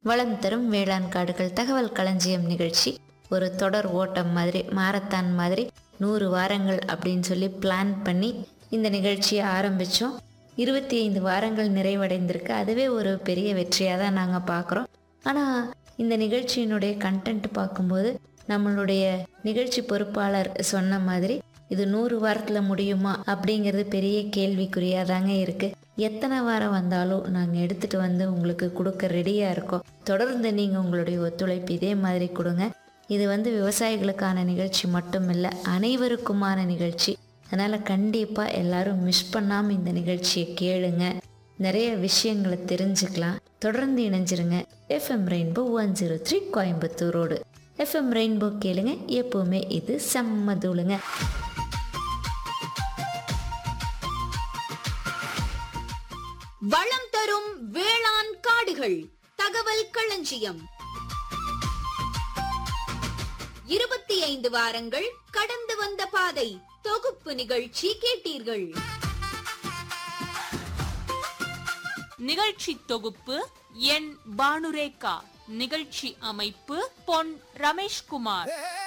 வளம் தரும் வேளாண் காடுகள் தகவல் களஞ்சியம் நிகழ்ச்சி ஒரு தொடர் ஓட்டம் மாதிரி மாரத்தான் மாதிரி நூறு வாரங்கள் அப்படின்னு சொல்லி பிளான் பண்ணி இந்த நிகழ்ச்சியை ஆரம்பித்தோம் இருபத்தி ஐந்து வாரங்கள் நிறைவடைந்திருக்கு அதுவே ஒரு பெரிய வெற்றியாக தான் நாங்கள் பார்க்குறோம் ஆனால் இந்த நிகழ்ச்சியினுடைய கண்டென்ட் பார்க்கும்போது நம்மளுடைய நிகழ்ச்சி பொறுப்பாளர் சொன்ன மாதிரி இது நூறு வாரத்தில் முடியுமா அப்படிங்கிறது பெரிய கேள்விக்குறியாக தாங்க இருக்குது எத்தனை வாரம் வந்தாலும் நாங்கள் எடுத்துகிட்டு வந்து உங்களுக்கு கொடுக்க ரெடியாக இருக்கோம் தொடர்ந்து நீங்கள் உங்களுடைய ஒத்துழைப்பு இதே மாதிரி கொடுங்க இது வந்து விவசாயிகளுக்கான நிகழ்ச்சி மட்டும் இல்லை அனைவருக்குமான நிகழ்ச்சி அதனால் கண்டிப்பாக எல்லாரும் மிஸ் பண்ணாமல் இந்த நிகழ்ச்சியை கேளுங்க நிறைய விஷயங்களை தெரிஞ்சுக்கலாம் தொடர்ந்து இணைஞ்சிருங்க FM rainbow one zero three கோயம்புத்தூரோடு எஃப்எம் ரெயின்போ கேளுங்க எப்போவுமே இது செம்ம தூளுங்க வளம் தரும் வேளாண் காடுகள் தகவல் களஞ்சியம் இருபத்தி ஐந்து வாரங்கள் கடந்து வந்த பாதை தொகுப்பு நிகழ்ச்சி கேட்டீர்கள் நிகழ்ச்சி தொகுப்பு என் பானுரேகா நிகழ்ச்சி அமைப்பு பொன் ரமேஷ்குமார்